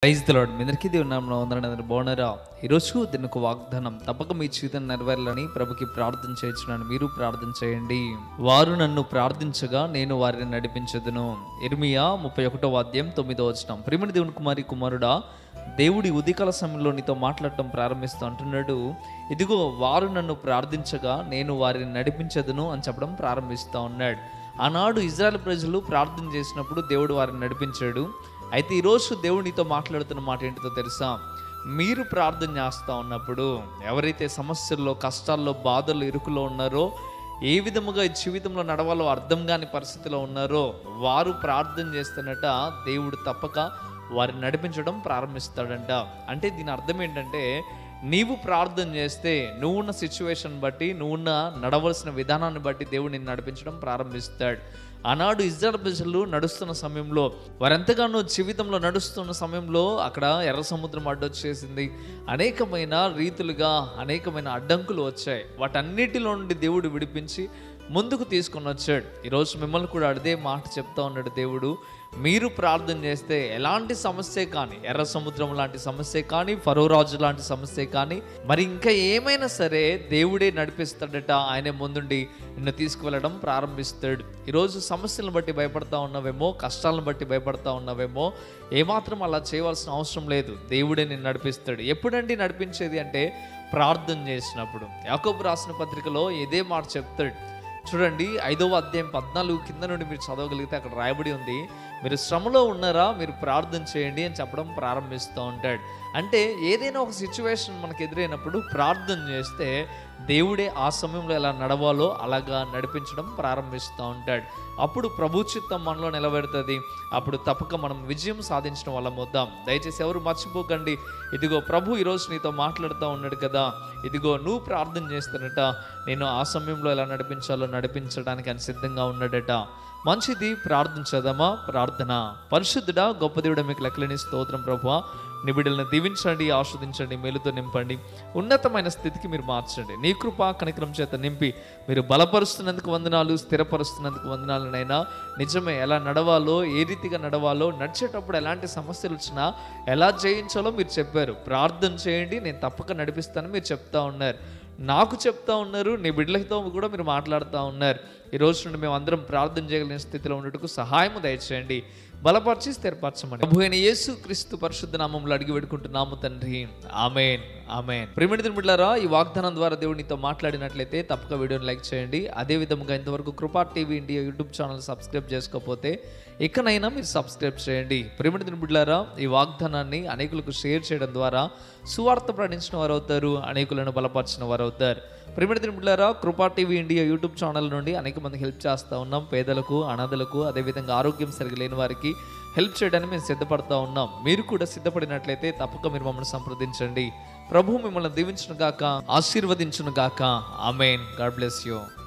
praise lord మీ అందరికీ దేవుని నామమున వందనాలు బాగున్నారా ఈరోజు దీని ఒక వాగ్దానం తప్పక మీ జీవితం నెరవేరాలని ప్రభుకి ప్రార్థన చేయించున్నాను మీరు ప్రార్థన చేయండి వారు నన్ను ప్రార్థించగా నేను వారిని నడిపించదును ఇర్మియా ముప్పై ఒకటో వాద్యం తొమ్మిదో వచనం ప్రిమిడి దేవుని కుమారి కుమారుడా దేవుడి ఉదికల సమయంలో నీతో మాట్లాడటం ప్రారంభిస్తూ అంటున్నాడు ఇదిగో వారు నన్ను ప్రార్థించగా నేను వారిని నడిపించదును అని చెప్పడం ప్రారంభిస్తూ ఉన్నాడు ఆనాడు ఇజ్రాయెల్ ప్రజలు ప్రార్థన చేసినప్పుడు దేవుడు వారిని నడిపించాడు అయితే ఈరోజు దేవుడు నీతో మాట్లాడుతున్న మాట ఏంటిదో తెలుసా మీరు ప్రార్థన చేస్తూ ఉన్నప్పుడు ఎవరైతే సమస్యల్లో కష్టాల్లో బాధల్లో ఇరుకులో ఉన్నారో ఏ విధముగా ఈ జీవితంలో నడవాలో అర్థం కాని పరిస్థితిలో ఉన్నారో వారు ప్రార్థన చేస్తున్నట దేవుడు తప్పక వారిని నడిపించడం ప్రారంభిస్తాడంట అంటే దీని అర్థం ఏంటంటే నీవు ప్రార్థన చేస్తే నువ్వున్న సిచ్యువేషన్ బట్టి నువ్వున్న నడవలసిన విధానాన్ని బట్టి దేవుడు నిన్ను నడిపించడం ప్రారంభిస్తాడు ఆనాడు ఇజ్రాయల్ ప్రజలు నడుస్తున్న సమయంలో వారెంతగానో జీవితంలో నడుస్తున్న సమయంలో అక్కడ ఎర్ర సముద్రం అడ్డొచ్చేసింది అనేకమైన రీతులుగా అనేకమైన అడ్డంకులు వచ్చాయి వాటన్నిటిలో నుండి దేవుడు విడిపించి ముందుకు తీసుకొని వచ్చాడు ఈరోజు మిమ్మల్ని కూడా అదే మాట చెప్తా ఉన్నాడు దేవుడు మీరు ప్రార్థన చేస్తే ఎలాంటి సమస్య కానీ ఎర్ర సముద్రం లాంటి సమస్య కానీ ఫరో రాజు లాంటి సమస్య కానీ మరి ఇంకా ఏమైనా సరే దేవుడే నడిపిస్తాడట ఆయనే ముందుండి నిన్ను తీసుకువెళ్ళడం ప్రారంభిస్తాడు ఈరోజు సమస్యలను బట్టి భయపడతా ఉన్నావేమో కష్టాలను బట్టి భయపడతా ఉన్నావేమో ఏమాత్రం అలా చేయవలసిన అవసరం లేదు దేవుడే నిన్ను నడిపిస్తాడు ఎప్పుడండి నడిపించేది అంటే ప్రార్థన చేసినప్పుడు యాకోబు రాసిన పత్రికలో ఇదే మాట చెప్తాడు చూడండి ఐదవ అధ్యాయం పద్నాలుగు కింద నుండి మీరు చదవగలిగితే అక్కడ రాయబడి ఉంది మీరు శ్రమలో ఉన్నారా మీరు ప్రార్థన చేయండి అని చెప్పడం ప్రారంభిస్తూ ఉంటాడు అంటే ఏదైనా ఒక సిచ్యువేషన్ మనకు ఎదురైనప్పుడు ప్రార్థన చేస్తే దేవుడే ఆ సమయంలో ఎలా నడవాలో అలాగా నడిపించడం ప్రారంభిస్తూ ఉంటాడు అప్పుడు ప్రభు చిత్తం మనలో నిలబెడుతుంది అప్పుడు తప్పక మనం విజయం సాధించడం వల్ల మొద్దాం దయచేసి ఎవరు మర్చిపోకండి ఇదిగో ప్రభు ఈరోజు నీతో మాట్లాడుతూ ఉన్నాడు కదా ఇదిగో నువ్వు ప్రార్థన చేస్తున్నట నేను ఆ సమయంలో ఎలా నడిపించాలో నడిపించడానికి అని సిద్ధంగా ఉన్నాడట మంచిది ప్రార్థించదమా ప్రార్థన పరిశుద్ధుడా గొప్ప దేవుడు మీకు లెక్కలేని స్తోత్రం ప్రభు నీ బిడ్డలను దీవించండి ఆస్వాదించండి మేలుతో నింపండి ఉన్నతమైన స్థితికి మీరు మార్చండి నీ కృప కనికరం చేత నింపి మీరు బలపరుస్తున్నందుకు వందనాలు స్థిరపరుస్తున్నందుకు వందనాలనైనా నిజమే ఎలా నడవాలో ఏ రీతిగా నడవాలో నడిచేటప్పుడు ఎలాంటి సమస్యలు వచ్చినా ఎలా జయించాలో మీరు చెప్పారు ప్రార్థన చేయండి నేను తప్పక నడిపిస్తానని మీరు చెప్తా ఉన్నారు నాకు చెప్తా ఉన్నారు నీ బిడ్డలతో కూడా మీరు మాట్లాడుతూ ఉన్నారు ఈ రోజు నుండి మేము అందరం ప్రార్థన చేయగలిగిన స్థితిలో ఉండటకు సహాయం దయచేయండి బలపరిచి స్థిరపరచమని ప్రభు అయిన యేసు క్రీస్తు పరిశుద్ధ నామంలో అడిగి పెట్టుకుంటున్నాము తండ్రి ఆమెన్ ఆమెన్ ప్రిమిడి బిడ్డలారా ఈ వాగ్దానం ద్వారా దేవుడు నీతో మాట్లాడినట్లయితే తప్పక వీడియోని లైక్ చేయండి అదే విధంగా ఇంతవరకు Krupa TV India YouTube channel subscribe చేసుకోకపోతే ఇకనైనా మీరు సబ్స్క్రైబ్ చేయండి ప్రిమిడి బిడ్డలారా ఈ వాగ్దానాన్ని అనేకులకు షేర్ చేయడం ద్వారా సువార్త ప్రకటించిన వారు అవుతారు అనేకులను బలపరిచిన వారు అవుతారు ప్రిమిడి బిడ్డలారా కృపా టీవీ ఇండియా యూట్యూబ్ ఛానల్ నుండి అనేక మంది హెల్ప్ చేస్తూ ఉన్నాం పేదలకు అనాథలకు అదేవిధంగా ఆరోగ్యం సరిగా లేని వారికి హెల్ప్ చేయడానికి మేము సిద్ధపడతా ఉన్నాం మీరు కూడా సిద్ధపడినట్లయితే తప్పక మీరు మమ్మల్ని సంప్రదించండి ప్రభు మిమ్మల్ని దీవించును గాక ఆశీర్వదించును గాక ఆమెన్ గాడ్ బ్లెస్ యూ